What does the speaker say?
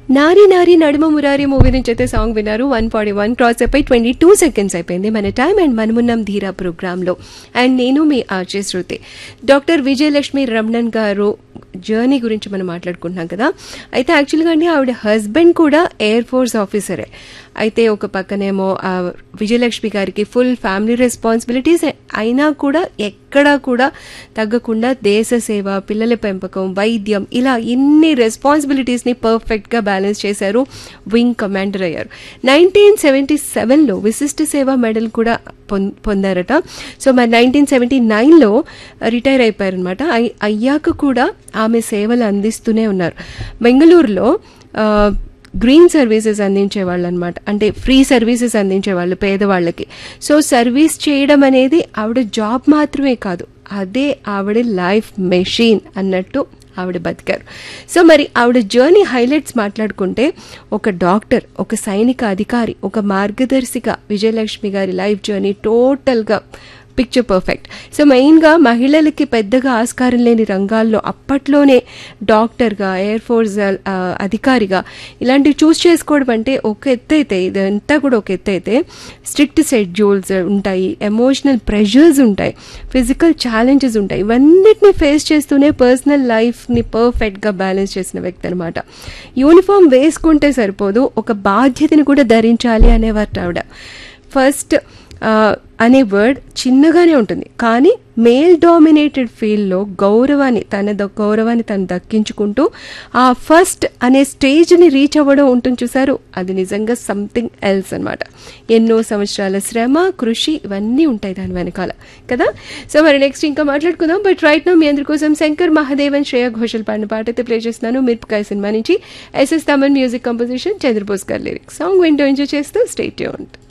నారి నారి నడుమ మురారి మూవీ నుంచి అయితే సాంగ్ విన్నారు వన్ ఫార్టీ వన్ క్రాస్ అయిపోయి ట్వంటీ టూ సెకండ్స్ అయిపోయింది మన టైం అండ్ మనమున్నాం ధీరా ప్రోగ్రాంలో అండ్ నేను మీ ఆర్జే శృతి డాక్టర్ విజయలక్ష్మి రమణన్ గారు జర్నీ గురించి మనం మాట్లాడుకుంటున్నాం కదా అయితే యాక్చువల్గా అండి ఆవిడ హస్బెండ్ కూడా ఎయిర్ ఫోర్స్ ఆఫీసరే అయితే ఒక పక్కనేమో ఆ విజయలక్ష్మి గారికి ఫుల్ ఫ్యామిలీ రెస్పాన్సిబిలిటీస్ అయినా కూడా ఎక్కడా కూడా తగ్గకుండా దేశ సేవ పిల్లల పెంపకం వైద్యం ఇలా ఇన్ని రెస్పాన్సిబిలిటీస్ని పర్ఫెక్ట్గా బ్యాలెన్స్ చేశారు వింగ్ కమాండర్ అయ్యారు నైన్టీన్ సెవెంటీ సెవెన్లో విశిష్ట సేవ మెడల్ కూడా పొం- పొందారట సో మరి నైన్టీన్ సెవెంటీ నైన్లో రిటైర్ అయిపోయారనమాట అయ్యాక కూడా ఆమె సేవలు అందిస్తూనే ఉన్నారు బెంగళూరులో ఆ, గ్రీన్ సర్వీసెస్ అందించేవాళ్ళు అనమాట అంటే ఫ్రీ సర్వీసెస్ అందించేవాళ్ళు పేదవాళ్ళకి సో సర్వీస్ చేయడం అనేది ఆవిడ జాబ్ మాత్రమే కాదు అదే ఆవిడ లైఫ్ మెషిన్ అన్నట్టు ఆవిడ బతికారు సో మరి ఆవిడ జర్నీ హైలైట్స్ మాట్లాడుకుంటే ఒక డాక్టర్ ఒక సైనిక అధికారి ఒక మార్గదర్శిగా విజయలక్ష్మి గారి లైఫ్ జర్నీ టోటల్గా పిక్చర్ పర్ఫెక్ట్ సో మెయిన్గా మహిళలకి పెద్దగా ఆస్కారం లేని రంగాల్లో అప్పట్లోనే డాక్టర్గా ఎయిర్ ఫోర్స్ ఆ, అధికారిగా ఇలాంటివి చూస్ చేసుకోవడం అంటే ఒక ఎత్తు అయితే ఇదంతా కూడా ఒక ఎత్తు అయితే స్ట్రిక్ట్ షెడ్యూల్స్ ఉంటాయి ఎమోషనల్ ప్రెషర్స్ ఉంటాయి ఫిజికల్ ఛాలెంజెస్ ఉంటాయి ఇవన్నిటిని ఫేస్ చేస్తూనే పర్సనల్ లైఫ్ని పర్ఫెక్ట్గా బ్యాలెన్స్ చేసిన వ్యక్తి అనమాట యూనిఫామ్ వేసుకుంటే సరిపోదు ఒక బాధ్యతని కూడా ధరించాలి అనేవారు ఆవిడ ఫస్ట్ ఆ, అనే వర్డ్ చిన్నగానే ఉంటుంది కానీ మేల్ డామినేటెడ్ ఫీల్డ్లో గౌరవాన్ని తన ద- గౌరవాన్ని తను దక్కించుకుంటూ ఆ ఫస్ట్ అనే స్టేజ్ని రీచ్ అవ్వడం ఉంటుంది చూసారు అది నిజంగా సంథింగ్ ఎల్స్ అనమాట ఎన్నో సంవత్సరాల శ్రమ కృషి ఇవన్నీ ఉంటాయి దాని వెనకాల కదా సో మరి నెక్స్ట్ ఇంకా మాట్లాడుకుందాం బట్ రైట్ నో మీ అందరి కోసం శంకర్ మహాదేవన్ శ్రేయ ఘోషల్ పాడిన పాట అయితే ప్లే చేస్తున్నాను మిరపకాయ సినిమా నుంచి SS Thaman music composition Chandrabose గారి లిరిక్స్ సాంగ్ వింటూ ఎంజాయ్ చేస్తూ స్టేట్ యూన్